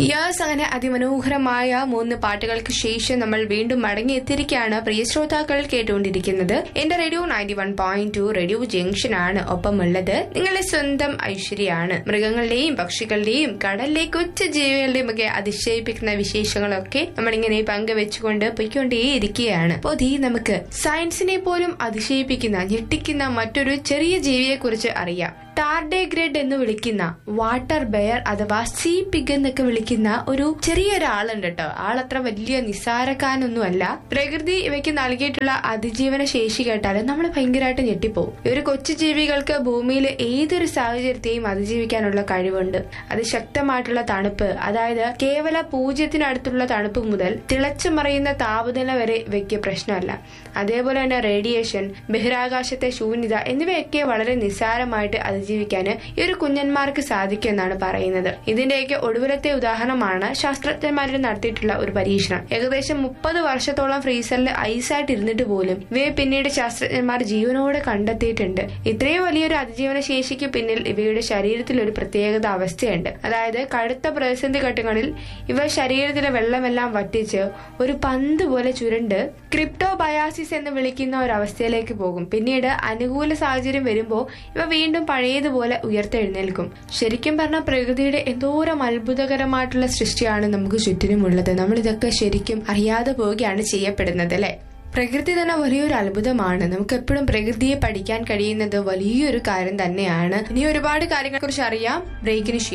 യാസ് അങ്ങനെ അതിമനോഹരമായ മൂന്ന് പാട്ടുകൾക്ക് ശേഷം നമ്മൾ വീണ്ടും മടങ്ങിയെത്തിയിരിക്കുകയാണ് പ്രിയ ശ്രോതാക്കൾ കേട്ടുകൊണ്ടിരിക്കുന്നത് എന്റെ radio ninety one point two radio junction ആണ് ഒപ്പമുള്ളത് നിങ്ങളുടെ സ്വന്തം ഐശ്വര്യാണ് മൃഗങ്ങളുടെയും പക്ഷികളുടെയും കടലിലെ കൊച്ചു ജീവികളുടെയും ഒക്കെ അതിശയിപ്പിക്കുന്ന വിശേഷങ്ങളൊക്കെ നമ്മളിങ്ങനെ പങ്കുവെച്ചുകൊണ്ട് പൊയ്ക്കൊണ്ടേയിരിക്കുകയാണ് അപ്പോൾ ഈ നമുക്ക് സയൻസിനെ പോലും അതിശയിപ്പിക്കുന്ന ഞെട്ടിക്കുന്ന മറ്റൊരു ചെറിയ ജീവിയെ കുറിച്ച് അറിയാം ടാർഡേഗ്രേഡ് എന്ന് വിളിക്കുന്ന വാട്ടർ ബെയർ അഥവാ സീ പിഗ് എന്നൊക്കെ വിളിക്കുന്ന ഒരു ചെറിയൊരാളുണ്ട് കേട്ടോ ആളത്ര വലിയ നിസ്സാരക്കാരനൊന്നുമല്ല പ്രകൃതി ഇവയ്ക്ക് നൽകിയിട്ടുള്ള അതിജീവന ശേഷി കേട്ടാൽ നമ്മൾ ഭയങ്കരമായിട്ട് ഞെട്ടിപ്പോവും ഈ ഒരു കൊച്ചു ജീവികൾക്ക് ഭൂമിയിൽ ഏതൊരു സാഹചര്യത്തെയും അതിജീവിക്കാനുള്ള കഴിവുണ്ട് അതിശക്തമായിട്ടുള്ള തണുപ്പ് അതായത് കേവല പൂജ്യത്തിനടുത്തുള്ള തണുപ്പ് മുതൽ തിളച്ചു മറിയുന്ന താപനില വരെ ഇവയ്ക്ക് പ്രശ്നമല്ല അതേപോലെ തന്നെ റേഡിയേഷൻ ബഹിരാകാശത്തെ ശൂന്യത എന്നിവയൊക്കെ വളരെ നിസ്സാരമായിട്ട് അതിജീവിക്കാൻ ഈ ഒരു കുഞ്ഞന്മാർക്ക് സാധിക്കുമെന്നാണ് പറയുന്നത് ഇതിന്റെയൊക്കെ ഒടുവിലത്തെ ഉദാഹരണമാണ് ശാസ്ത്രജ്ഞന്മാരിൽ നടത്തിയിട്ടുള്ള ഒരു പരീക്ഷണം ഏകദേശം മുപ്പത് വർഷത്തോളം ഫ്രീസറിൽ ഐസായിട്ട് ഇരുന്നിട്ട് പോലും ഇവയെ പിന്നീട് ശാസ്ത്രജ്ഞന്മാർ ജീവനോടെ കണ്ടെത്തിയിട്ടുണ്ട് ഇത്രയും വലിയൊരു അതിജീവന ശേഷിക്ക് പിന്നിൽ ഇവയുടെ ശരീരത്തിൽ ഒരു പ്രത്യേകത അവസ്ഥയുണ്ട് അതായത് കടുത്ത പ്രതിസന്ധി ഘട്ടങ്ങളിൽ ഇവ ശരീരത്തിലെ വെള്ളമെല്ലാം വറ്റിച്ച് ഒരു പന്ത് പോലെ ചുരുണ്ട് ക്രിപ്റ്റോബയാസിസ് എന്ന് വിളിക്കുന്ന ഒരു അവസ്ഥയിലേക്ക് പോകും പിന്നീട് അനുകൂല സാഹചര്യം വരുമ്പോൾ ഇവ വീണ്ടും പഴയതുപോലെ ഉയർത്തെഴുന്നേൽക്കും ശരിക്കും പറഞ്ഞാൽ പ്രകൃതിയുടെ എന്തോരം അത്ഭുതകരമായിട്ടുള്ള സൃഷ്ടിയാണ് നമുക്ക് ചുറ്റിനുമുള്ളത് നമ്മൾ ഇതൊക്കെ ശരിക്കും അറിയാതെ പോവുകയാണ് ചെയ്യപ്പെടുന്നത് അല്ലെ പ്രകൃതി തന്നെ വലിയൊരു അത്ഭുതമാണ് നമുക്ക് എപ്പോഴും പ്രകൃതിയെ പഠിക്കാൻ കഴിയുന്നത് വലിയൊരു കാര്യം തന്നെയാണ് ഇനി ഒരുപാട് കാര്യങ്ങളെ കുറിച്ച് അറിയാം ബ്രേക്കിന് ശേഷം